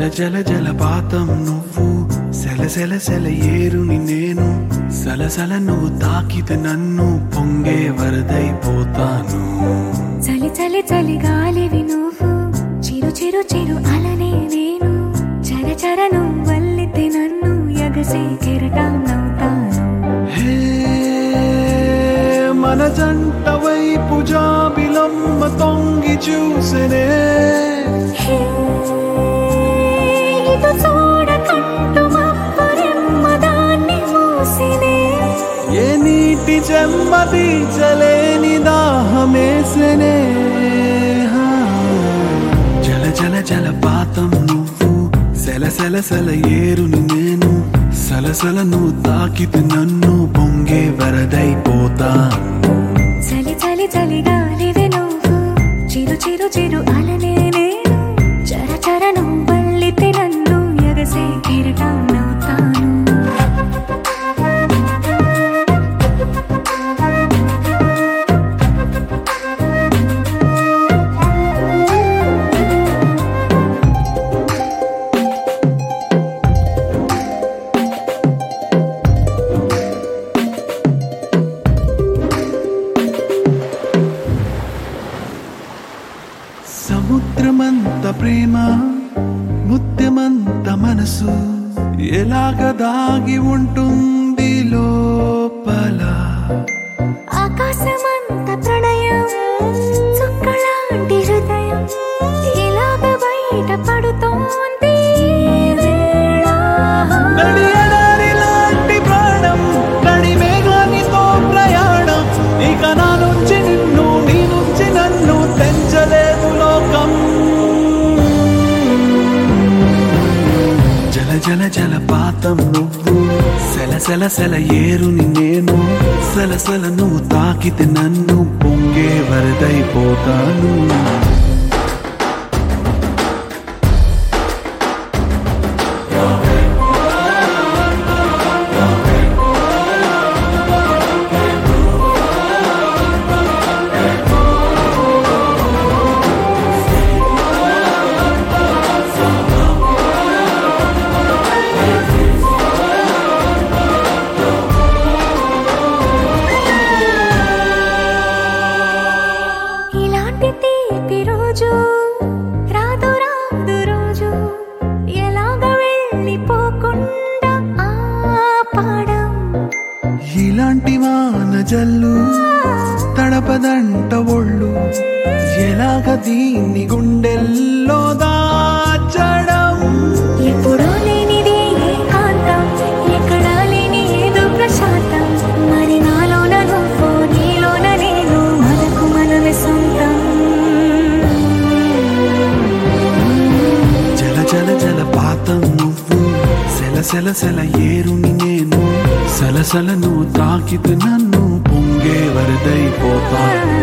జల జలపాతం నువ్వు సెల సెల సెల ఏరుని నేను సలసల నువ్వు తాకితే నన్ను పొంగే వరదైపోతాను చలి చలి చలి గాలివి నువ్వు చిరు చిరు చిరు అలనే నేను చర చర నువ్వు వల్లితే నన్ను ఎగసే కెరటం నవ్వుతాను హే మన జంట వైపు జాబిలమ్మ తొంగి చూసెనే హే, ఇటు చూడకంటూ మబ్బురెమ్మ దాన్ని మూసినే ఏ నీటి చెమ్మ తీర్చలేని దాహమేసెనే హా. జల జల జలపాతం నువ్వు సెల సెల సెల ఏరుని నేను సలసల నువ్వు తాకితే నన్ను పొంగే వరదైపోతాను చలి చలి చలి గాలివి నువ్వు చిరు చిరు చిరు అలనే నేను చర చర నువ్వు వల్లితే నన్ను ఎగసే కెరటం నవ్వుతాను సముద్రమంత ప్రేమ ముత్యమంత మనసు ఎలాగ దాగి ఉంటుంది లోపల ఆకాశమంత ప్రణయం చుక్కలాంటి హృదయం ఇలాగ బయట పడుతోంది ఈ వేళ. నడి ఎడారి లాంటి ప్రాణం నడి మేఘానితో ప్రయాణం ఇక నా నుంచి నిన్ను నీ నుంచి నన్ను తెంచలేదు లోకం జల జల జలపాతం నువ్వు సెల సెల సెల ఏరుని నేను సలసల నువ్వు తాకితే నన్ను పొంగే వరదైపోతాను ఇలాంటి తీపి రోజు రాదు రాదు రోజు ఎలాగ వెళ్ళిపోకుండా ఆపడం ఇలాంటి వాన జల్లు తడపదంట ఒళ్ళు ఎలాగ దీన్ని గుండెల్లో దాచడం ఎప్పుడో లేనిది ఏకాంతం ఎక్కడా లేని ఏదో ప్రశాంతం మరి నాలోన నువ్వు నీలోన నేను మనకు మనమే సొంతం జల జల జలపాతం నువ్వు సెల సెల సెల ఏరుని నేను సలసల నువ్వు తాకితే నన్ను పొంగే వరదైపోతా